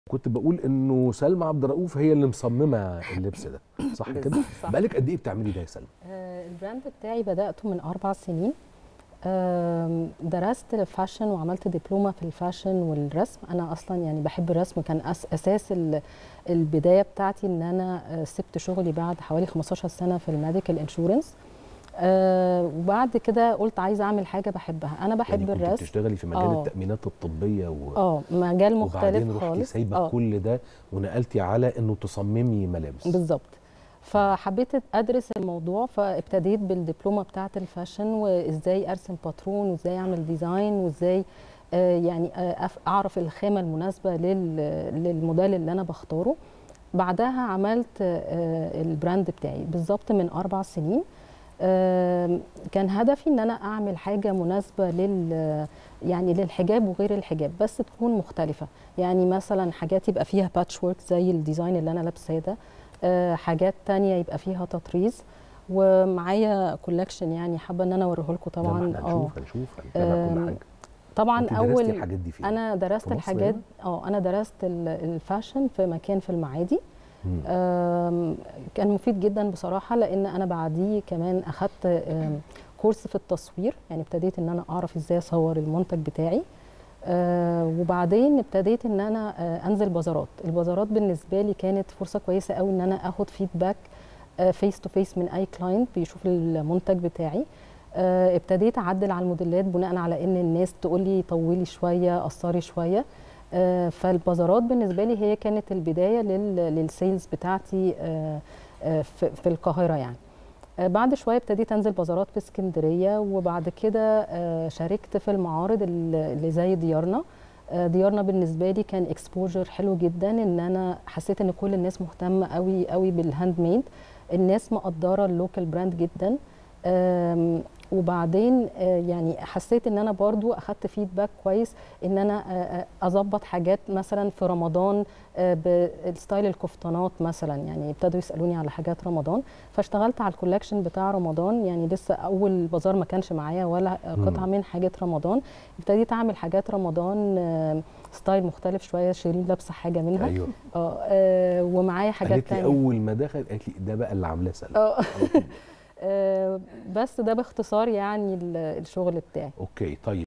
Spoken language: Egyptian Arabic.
كنت بقول انه سلمى عبد الرؤوف هي اللي مصممه اللبس ده صح كده صح. بقالك قد ايه بتعملي ده يا سلمى آه، البراند بتاعي بدأته من أربع سنين آم، درست فاشن وعملت دبلومة في الفاشن والرسم أنا أصلا يعني بحب الرسم كان أس أساس ال- البداية بتاعتي إن أنا آه، سبت شغلي بعد حوالي 15 سنة في الميديكال انشورنس وبعد كده قلت عايزة أعمل حاجة بحبها أنا بحب يعني كنت الرسم بتشتغلي في مجال آه. التأمينات الطبية و... اه مجال وبعدين مختلف رحتي خالص سايبه آه. كل ده ونقلتي على انه تصممي ملابس بالظبط فحبيت ادرس الموضوع فابتديت بالدبلومه بتاعه الفاشن وازاي ارسم باترون وازاي اعمل ديزاين وازاي آه، يعني آه، أف- اعرف الخامه المناسبه لل- للموديل اللي انا بختاره بعدها عملت آه، البراند بتاعي بالظبط من اربع سنين آم، كان هدفي ان انا اعمل حاجه مناسبه لل يعني للحجاب وغير الحجاب بس تكون مختلفه يعني مثلا حاجات يبقى فيها باتش ورك زي الديزاين اللي انا لابساه ده آه، حاجات تانية يبقى فيها تطريز ومعايا كولكشن يعني حابه ان انا اوريه لكم لا، ما طبعا احنا هنشوف هنشوف هنتابع كل آم، حاجه طبعا انت درستي اول الحاجات دي فين انا درست في مصر الحاجات هنا؟ اه انا درست ال- الفاشن في مكان في المعادي مم. آم، كان مفيد جدا بصراحه لان انا بعديه كمان اخدت آم، كورس في التصوير يعني ابتديت ان انا اعرف ازاي اصور المنتج بتاعي آه، وبعدين ابتديت ان انا آه، انزل بازارات البازارات بالنسبه لي كانت فرصه كويسه قوي ان انا اخد فيدباك فيس تو فيس من اي كلاينت بيشوف المنتج بتاعي آه، ابتديت اعدل على الموديلات بناء على ان الناس تقول لي طولي شويه قصري شويه آه، فالبازارات بالنسبه لي هي كانت البدايه لل- للسيلز بتاعتي آه، آه، في في القاهره يعني آه، بعد شويه ابتديت انزل بازارات في اسكندريه وبعد كده آه، شاركت في المعارض ال- اللي زي ديارنا آه، ديارنا بالنسبه لي كان اكسبوجر حلو جدا ان انا حسيت ان كل الناس مهتمه قوي قوي بالهاند ميد الناس مقدره اللوكال براند جدا آم، وبعدين آه، يعني حسيت ان انا برضو اخدت فيدباك كويس ان انا آه، آه، اظبط حاجات مثلا في رمضان آه، بالستايل الكفتانات مثلا يعني ابتدوا يسالوني على حاجات رمضان فاشتغلت على الكولكشن بتاع رمضان يعني لسه اول بازار ما كانش معايا ولا قطعه من حاجات رمضان ابتديت اعمل حاجات رمضان آه، ستايل مختلف شويه شيرين لابسه حاجه منها ايوه اه آه، ومعايا حاجات قالت لي تانية اول ما دخل قالت لي ده بقى اللي عاملاه سلمى اه على طول. آه، بس ده باختصار يعني ال- الشغل بتاعي اوكي طيب